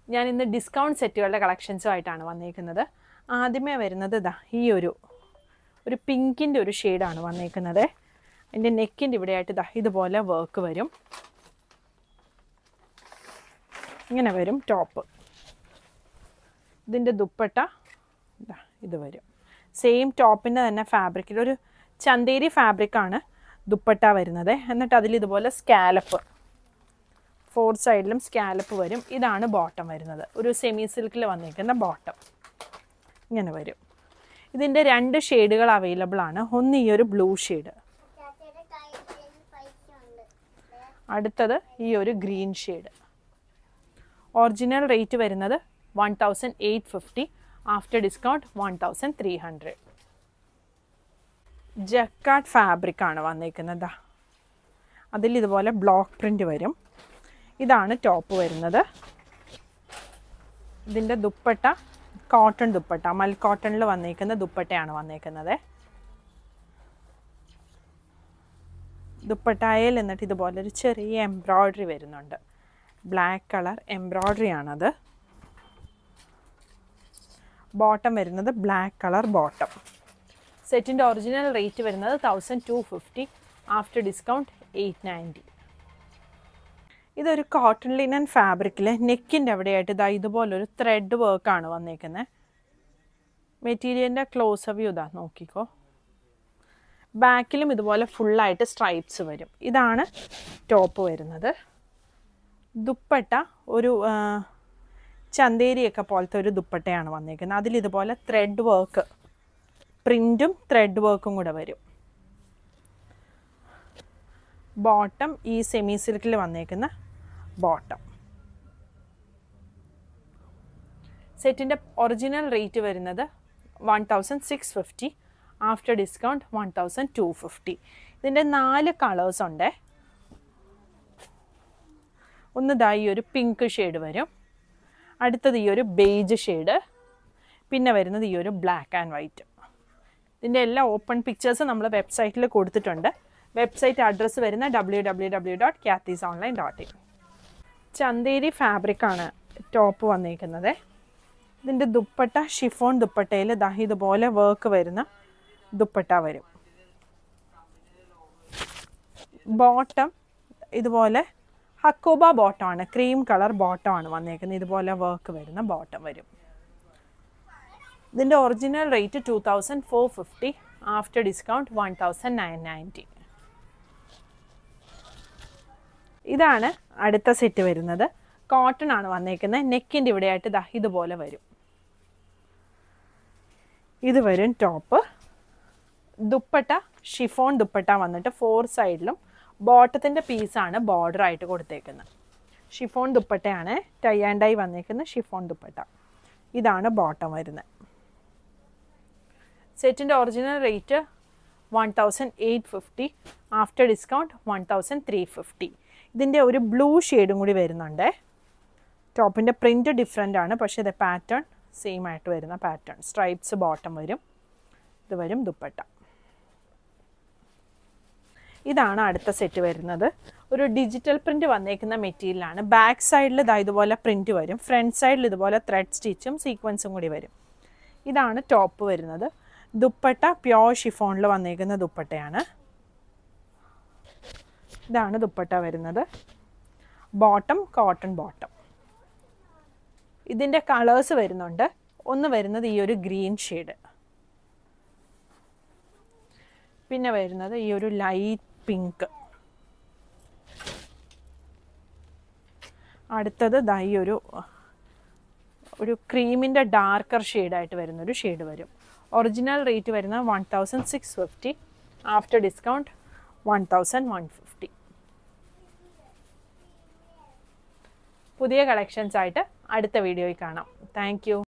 ഞാൻ ഇന്ന് ഡിസ്കൗണ്ട് സെറ്റുകളുടെ കളക്ഷൻസുമായിട്ടാണ് വന്നേക്കുന്നത് ആദ്യമേ വരുന്നത് ഇതാ ഈ ഒരു ഒരു പിങ്കിൻ്റെ ഒരു ഷെയ്ഡാണ് വന്നേക്കുന്നത് അതിൻ്റെ നെക്കിൻ്റെ ഇവിടെയായിട്ട് ഇതാ ഇതുപോലെ വർക്ക് വരും ഇങ്ങനെ വരും ടോപ്പ് ഇതിൻ്റെ ദുപ്പട്ട ഇതാ ഇത് വരും സെയിം ടോപ്പിൻ്റെ തന്നെ ഫാബ്രിക്കിൽ ഒരു ചന്തേരി ഫാബ്രിക്കാണ് ദുപ്പട്ട വരുന്നത് എന്നിട്ട് അതിൽ ഇതുപോലെ സ്കാലപ്പ് ഫോർ സൈഡിലും സ്കാലപ്പ് വരും ഇതാണ് ബോട്ടം വരുന്നത് ഒരു സെമി സിൽക്കിൽ വന്നിരിക്കുന്ന ബോട്ടം ഇങ്ങനെ വരും ഇതിൻ്റെ രണ്ട് ഷെയ്ഡുകൾ അവൈലബിൾ ആണ് ഒന്ന് ഈ ഒരു ബ്ലൂ ഷെയ്ഡ് അടുത്തത് ഈ ഒരു ഗ്രീൻ ഷെയ്ഡ് ഒറിജിനൽ റേറ്റ് വരുന്നത് one thousand eight fifty after discount one thousand three hundred jacquard fabric ആണ് വന്നേക്കുന്നത് അതിൽ ഇതുപോലെ ബ്ലോക്ക് പ്രിൻ്റ് വരും ഇതാണ് ടോപ്പ് വരുന്നത് ഇതിൻ്റെ ദുപ്പട്ട കോട്ടൺ ദുപ്പട്ട മൽ കോട്ടണിൽ വന്നേക്കുന്ന ദുപ്പട്ടയാണ് വന്നേക്കുന്നത് ദുപ്പട്ടായയിൽ എന്നിട്ട് ഇതുപോലെ ഒരു ചെറിയ എംബ്രോയ്ഡറി വരുന്നുണ്ട് ബ്ലാക്ക് കളർ എംബ്രോയ്ഡറി ആണത് ബോട്ടം വരുന്നത് ബ്ലാക്ക് കളർ ബോട്ടം സെറ്റിൻ്റെ ഒറിജിനൽ റേറ്റ് വരുന്നത് thousand two fifty after discount eight ninety ഇതൊരു കോട്ടൺ ലിനൻ ഫാബ്രിക്കിൽ നെക്കിൻ്റെ അവിടെയായിട്ട് ഇതാ ഇതുപോലൊരു ത്രെഡ് വർക്കാണ് വന്നേക്കുന്നത് മെറ്റീരിയലിൻ്റെ ക്ലോസ് വ്യൂ ഇതാ നോക്കിക്കോ ബാക്കിലും ഇതുപോലെ ഫുള്ളായിട്ട് സ്ട്രൈപ്സ് വരും ഇതാണ് ടോപ്പ് വരുന്നത് ദുപ്പട്ട ഒരു ആ, ചന്തേരിയൊക്കെ പോലത്തെ ഒരു ദുപ്പട്ടയാണ് വന്നേക്കുന്നത് അതിൽ ഇതുപോലെ ത്രെഡ് വർക്ക് പ്രിൻറ്റും ത്രെഡ് വർക്കും കൂടെ വരും ബോട്ടം ഈ സെമി സിൽക്കിൽ വന്നേക്കുന്ന ബോട്ടം സെറ്റിൻ്റെ ഒറിജിനൽ റേറ്റ് വരുന്നത് one thousand six fifty after discount one thousand two fifty ഇതിൻ്റെ നാല് കളേഴ്സ് ഉണ്ട് ഒന്ന് ദാ ഈ ഒരു പിങ്ക് ഷെയ്ഡ് വരും അടുത്തത് ഈ ഒരു ബേജ് ഷെയ്ഡ് പിന്നെ വരുന്നത് ഈ ഒരു ബ്ലാക്ക് ആൻഡ് വൈറ്റ് ഇതിൻ്റെ എല്ലാ ഓപ്പൺ പിക്ചേഴ്സും നമ്മൾ വെബ്സൈറ്റിൽ കൊടുത്തിട്ടുണ്ട് വെബ്സൈറ്റ് അഡ്രസ്സ് വരുന്ന W W W dot Cathy's online dot in Chanderi ഫാബ്രിക്കാണ് ടോപ്പ് വന്നിരിക്കുന്നത് ഇതിൻ്റെ ദുപ്പട്ട ഷിഫോൺ ദുപ്പട്ടയിൽ ദാ ഇതുപോലെ വർക്ക് വരുന്ന ദുപ്പട്ട വരും ബോട്ടം ഇതുപോലെ ഹക്കോബ ബോട്ടമാണ് ക്രീം കളർ ബോട്ടമാണ് വന്നേക്കുന്നത് ഇതുപോലെ വർക്ക് വരുന്ന ബോട്ടം വരും ഇതിൻ്റെ original rate two thousand four fifty after discount one thousand nine ninety ഇതാണ് അടുത്ത സെറ്റ് വരുന്നത് കോട്ടൺ ആണ് വന്നേക്കുന്നത് നെക്കിൻ്റെ ഇവിടെയായിട്ട് ദാ ഇതുപോലെ വരും ഇത് വരും ടോപ്പ് ദുപ്പട്ട ഷിഫോൺ ദുപ്പട്ട വന്നിട്ട് ഫോർ സൈഡിലും ബോട്ടത്തിൻ്റെ പീസാണ് ബോർഡർ ആയിട്ട് കൊടുത്തേക്കുന്നത് ഷിഫോൺ ദുപ്പട്ടയാണ് ടൈ ആൻഡ് ഡൈ വന്നേക്കുന്ന ഷിഫോൺ ദുപ്പട്ട ഇതാണ് ബോട്ടം വരുന്നത് സെറ്റിൻ്റെ original rate one thousand eight fifty after discount one thousand three fifty ഇതിൻ്റെ ഒരു ബ്ലൂ ഷെയ്ഡും കൂടി വരുന്നുണ്ട് ടോപ്പിൻ്റെ പ്രിൻറ്റ് ഡിഫറെൻ്റ് ആണ് പക്ഷേ ഇത് പാറ്റേൺ സെയിം ആയിട്ട് വരുന്ന പാറ്റേൺ സ്ട്രൈപ്സ് ബോട്ടം വരും ഇത് വരും ദുപ്പട്ട ഇതാണ് അടുത്ത സെറ്റ് വരുന്നത് ഒരു ഡിജിറ്റൽ പ്രിൻ്റ് വന്നേക്കുന്ന മെറ്റീരിയലാണ് ബാക്ക് സൈഡിൽ ഇതാ ഇതുപോലെ പ്രിൻ്റ് വരും ഫ്രണ്ട് സൈഡിൽ ഇതുപോലെ ത്രെഡ് സ്റ്റിച്ചും സീക്വൻസും കൂടി വരും ഇതാണ് ടോപ്പ് വരുന്നത് ദുപ്പട്ട പ്യോർ ഷിഫോണിൽ വന്നേക്കുന്ന ദുപ്പട്ടയാണ് ഇതാണ് ദുപ്പട്ട വരുന്നത് ബോട്ടം കോട്ടൺ ബോട്ടം ഇതിൻ്റെ കളേഴ്സ് വരുന്നുണ്ട് ഒന്ന് വരുന്നത് ഈ ഒരു ഗ്രീൻ ഷെയ്ഡ് പിന്നെ വരുന്നത് ഈ ഒരു ലൈറ്റ് പിങ്ക് അടുത്തത് ദാ ഈ ഒരു ഒരു ക്രീമിൻ്റെ ഡാർക്കർ ഷെയ്ഡായിട്ട് വരുന്നൊരു ഷെയ്ഡ് വരും ഒറിജിനൽ റേറ്റ് വരുന്നത് one thousand six fifty after discount one thousand one fifty പുതിയ കളക്ഷൻസ് ആയിട്ട് അടുത്ത വീഡിയോയിൽ കാണാം താങ്ക് യു